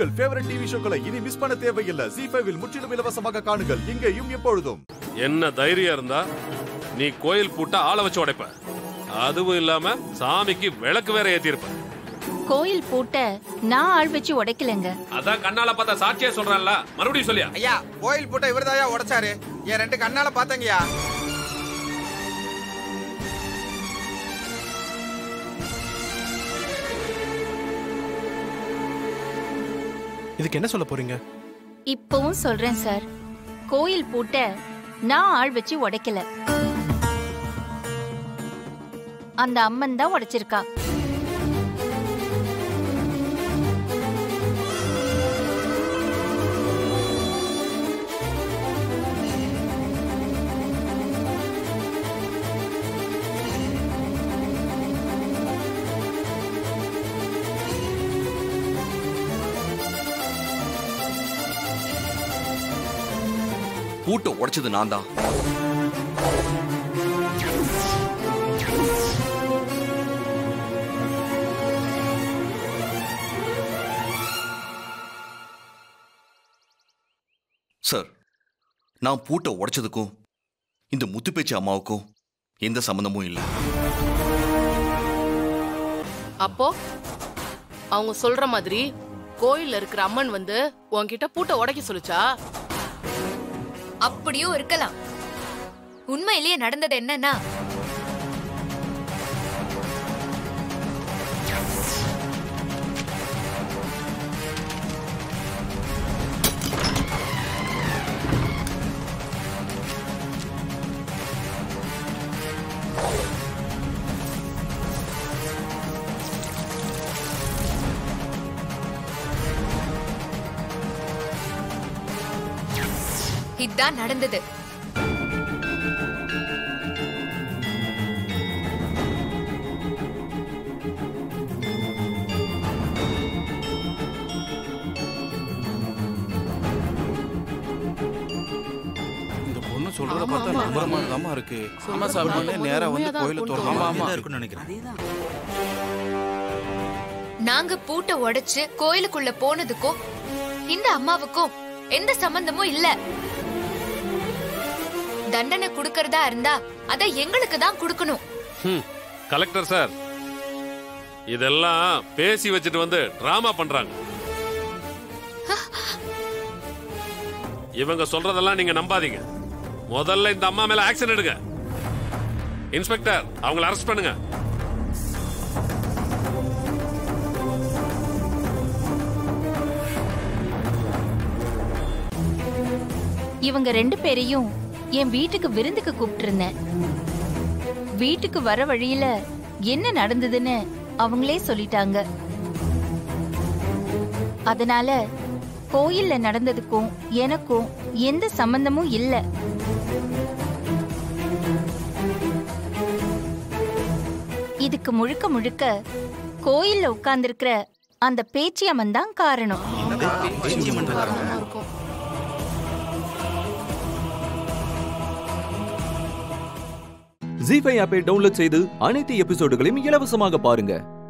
உங்கள் favourite TV ஷோக்களை இனி miss பண்ண தேவையில்லை ஜி ஃபைவில் முற்றிலும் இலவசமாக காணுங்கள் இங்கேயும் எப்பொழுதும் என்ன தைரியம் இருந்தா நீ கோயில் பூட்ட ஆளை வச்சு உடைப்ப அதுவும் இல்லாம சாமிக்கு விளக்கு வேற ஏத்திருப்ப கோயில் பூட்ட நான் ஆள் வச்சு உடைக்கலங்க அதான் கண்ணால பார்த்தா சாட்சியே சொல்றான்ல மறுபடியும் சொல்லியா ஐயா கோயில் பூட்ட இவர்தாயா உடைச்சாரு என் ரெண்டு கண்ணால பார்த்தங்கய்யா இதுக்கு என்ன சொல்ல போறீங்க இப்பவும் சொல்றேன் சார் கோயில் பூட்ட நான் ஆள் வச்சு உடைக்கல அந்த அம்மன் தான் உடைச்சிருக்கா பூட்டை உடைச்சது நான் தான் சார் நான் பூட்டை உடைச்சதுக்கும் இந்த முத்துப்பேச்சி அம்மாவுக்கும் எந்த சம்மந்தமும் இல்லை அப்போ அவங்க சொல்ற மாதிரி கோயில்ல இருக்கிற அம்மன் வந்து உன்கிட்ட பூட்டை உடைக்க சொல்லுச்சா அப்படியும் இருக்கலாம் உண்மையிலேயே நடந்தது என்னன்னா இதான் நடந்தது இந்த பொண்ணு சொல்றத பார்த்தா நம்புற மாதிரி தான் இருக்கு ஆமா சாமி நேரா வந்து கோயில திறந்து ஆமா இருக்குன்னு நினைக்கிறேன் நாங்க பூட்டை உடைச்சு கோயிலுக்குள்ள போனதுக்கும் இந்த அம்மாவுக்கும் எந்த சம்பந்தமும் இல்ல தண்டனை குடுக்கறதா இருந்தா அத எங்களுக்கு தான் கொடுக்கணும் ஹம், கலெக்டர் சார் இதெல்லாம் பேசி வச்சுட்டு வந்து டிராமா பண்றாங்க இவங்க சொல்றதெல்லாம் நீங்க நம்பாதீங்க முதல்ல இந்த அம்மா மேல ஆக்ஷன் எடுங்க இன்ஸ்பெக்டர் அவங்கள அரெஸ்ட் பண்ணுங்க இவங்க ரெண்டு பேரையும் என் வீட்டுக்கு விருந்துக்கு கூப்பிட்டிருந்தேன் வீட்டுக்கு வர வழியில என்ன நடந்ததுன்னு அவங்களே சொல்லிட்டாங்க அதனால கோயில்ல நடந்ததுக்கும் எனக்கும் எந்த சம்பந்தமும் இல்ல இதுக்கு முழுக்க முழுக்க கோயில்ல உட்கார்ந்திருக்கிற அந்த பேச்சியம்மன் தான் காரணம் இருக்கும் ஜி ஃபைவ் ஆப்பை டவுன்லோட் செய்து அனைத்து எபிசோடுகளையும் இலவசமாக பாருங்க